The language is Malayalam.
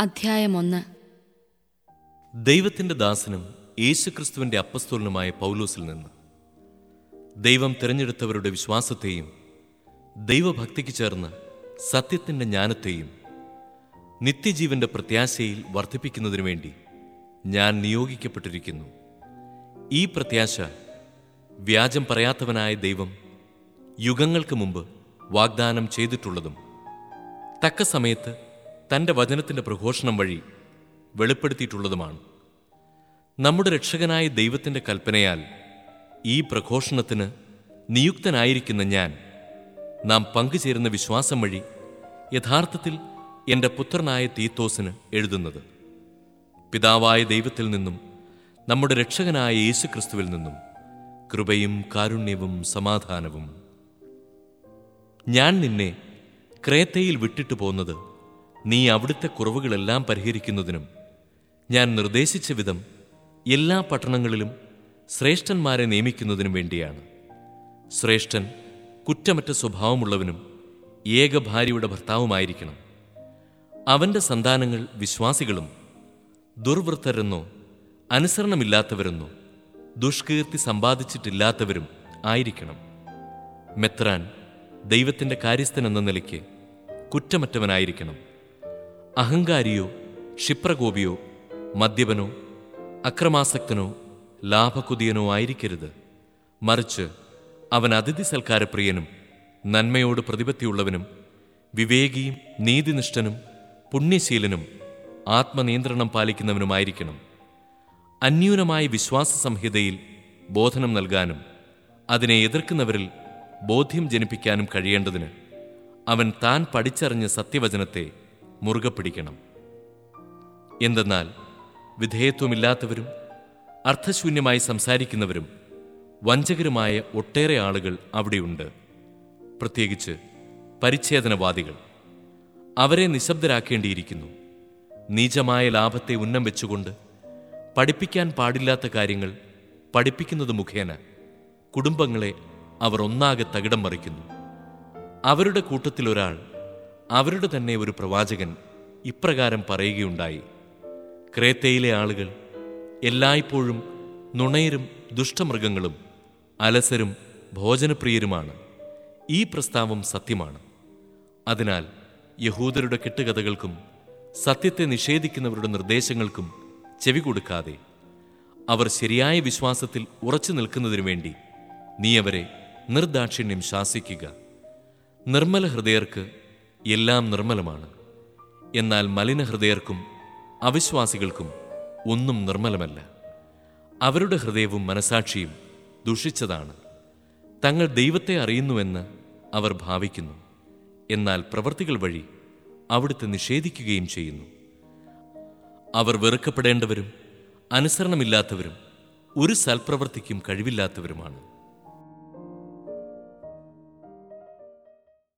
അധ്യായം ഒന്ന് ദൈവത്തിന്റെ ദാസനും യേശുക്രിസ്തുവിന്റെ അപ്പസ്തോലനുമായ പൗലോസിൽ നിന്ന് ദൈവം തിരഞ്ഞെടുത്തവരുടെ വിശ്വാസത്തെയും ദൈവഭക്തിക്ക് ചേർന്ന് സത്യത്തിന്റെ ജ്ഞാനത്തെയും നിത്യജീവന്റെ പ്രത്യാശയിൽ വർദ്ധിപ്പിക്കുന്നതിനു വേണ്ടി ഞാൻ നിയോഗിക്കപ്പെട്ടിരിക്കുന്നു ഈ പ്രത്യാശ വ്യാജം പറയാത്തവനായ ദൈവം യുഗങ്ങൾക്ക് മുമ്പ് വാഗ്ദാനം ചെയ്തിട്ടുള്ളതും തക്ക സമയത്ത് തന്റെ വചനത്തിന്റെ പ്രഘോഷണം വഴി വെളിപ്പെടുത്തിയിട്ടുള്ളതുമാണ് നമ്മുടെ രക്ഷകനായ ദൈവത്തിന്റെ കൽപ്പനയാൽ ഈ പ്രഘോഷണത്തിന് നിയുക്തനായിരിക്കുന്ന ഞാൻ നാം പങ്കുചേരുന്ന വിശ്വാസം വഴി യഥാർത്ഥത്തിൽ എൻ്റെ പുത്രനായ തീത്തോസിന് എഴുതുന്നത് പിതാവായ ദൈവത്തിൽ നിന്നും നമ്മുടെ രക്ഷകനായ യേശുക്രിസ്തുവിൽ നിന്നും കൃപയും കാരുണ്യവും സമാധാനവും ഞാൻ നിന്നെ ക്രേത്തയിൽ വിട്ടിട്ട് പോന്നത് നീ അവിടുത്തെ കുറവുകളെല്ലാം പരിഹരിക്കുന്നതിനും ഞാൻ നിർദ്ദേശിച്ച വിധം എല്ലാ പട്ടണങ്ങളിലും ശ്രേഷ്ഠന്മാരെ നിയമിക്കുന്നതിനും വേണ്ടിയാണ് ശ്രേഷ്ഠൻ കുറ്റമറ്റ സ്വഭാവമുള്ളവനും ഏക ഭാര്യയുടെ ഭർത്താവുമായിരിക്കണം അവന്റെ സന്താനങ്ങൾ വിശ്വാസികളും ദുർവൃത്തരെന്നോ അനുസരണമില്ലാത്തവരെന്നോ ദുഷ്കീർത്തി സമ്പാദിച്ചിട്ടില്ലാത്തവരും ആയിരിക്കണം മെത്രാൻ ദൈവത്തിന്റെ കാര്യസ്ഥൻ എന്ന നിലയ്ക്ക് കുറ്റമറ്റവനായിരിക്കണം അഹങ്കാരിയോ ക്ഷിപ്രകോപിയോ മദ്യപനോ അക്രമാസക്തനോ ലാഭകുതിയനോ ആയിരിക്കരുത് മറിച്ച് അവൻ അതിഥി സൽക്കാരപ്രിയനും നന്മയോട് പ്രതിപത്തിയുള്ളവനും വിവേകിയും നീതിനിഷ്ഠനും പുണ്യശീലനും ആത്മനിയന്ത്രണം പാലിക്കുന്നവനുമായിരിക്കണം അന്യൂനമായ വിശ്വാസ സംഹിതയിൽ ബോധനം നൽകാനും അതിനെ എതിർക്കുന്നവരിൽ ബോധ്യം ജനിപ്പിക്കാനും കഴിയേണ്ടതിന് അവൻ താൻ പഠിച്ചറിഞ്ഞ സത്യവചനത്തെ മുറുകെ പിടിക്കണം എന്തെന്നാൽ വിധേയത്വമില്ലാത്തവരും അർത്ഥശൂന്യമായി സംസാരിക്കുന്നവരും വഞ്ചകരുമായ ഒട്ടേറെ ആളുകൾ അവിടെയുണ്ട് പ്രത്യേകിച്ച് പരിച്ഛേദനവാദികൾ അവരെ നിശബ്ദരാക്കേണ്ടിയിരിക്കുന്നു നീചമായ ലാഭത്തെ ഉന്നം വെച്ചുകൊണ്ട് പഠിപ്പിക്കാൻ പാടില്ലാത്ത കാര്യങ്ങൾ പഠിപ്പിക്കുന്നത് മുഖേന കുടുംബങ്ങളെ അവർ ഒന്നാകെ തകിടം മറിക്കുന്നു അവരുടെ കൂട്ടത്തിലൊരാൾ അവരുടെ തന്നെ ഒരു പ്രവാചകൻ ഇപ്രകാരം പറയുകയുണ്ടായി ക്രേത്തയിലെ ആളുകൾ എല്ലായ്പ്പോഴും നുണയരും ദുഷ്ടമൃഗങ്ങളും അലസരും ഭോജനപ്രിയരുമാണ് ഈ പ്രസ്താവം സത്യമാണ് അതിനാൽ യഹൂദരുടെ കെട്ടുകഥകൾക്കും സത്യത്തെ നിഷേധിക്കുന്നവരുടെ നിർദ്ദേശങ്ങൾക്കും ചെവി കൊടുക്കാതെ അവർ ശരിയായ വിശ്വാസത്തിൽ ഉറച്ചു നിൽക്കുന്നതിനു വേണ്ടി നീ അവരെ നിർദാക്ഷിണ്യം ശാസിക്കുക നിർമ്മല ഹൃദയർക്ക് എല്ലാം നിർമ്മലമാണ് എന്നാൽ മലിനഹൃദയർക്കും അവിശ്വാസികൾക്കും ഒന്നും നിർമ്മലമല്ല അവരുടെ ഹൃദയവും മനസാക്ഷിയും ദുഷിച്ചതാണ് തങ്ങൾ ദൈവത്തെ അറിയുന്നുവെന്ന് അവർ ഭാവിക്കുന്നു എന്നാൽ പ്രവൃത്തികൾ വഴി അവിടുത്തെ നിഷേധിക്കുകയും ചെയ്യുന്നു അവർ വെറുക്കപ്പെടേണ്ടവരും അനുസരണമില്ലാത്തവരും ഒരു സൽപ്രവൃത്തിക്കും കഴിവില്ലാത്തവരുമാണ്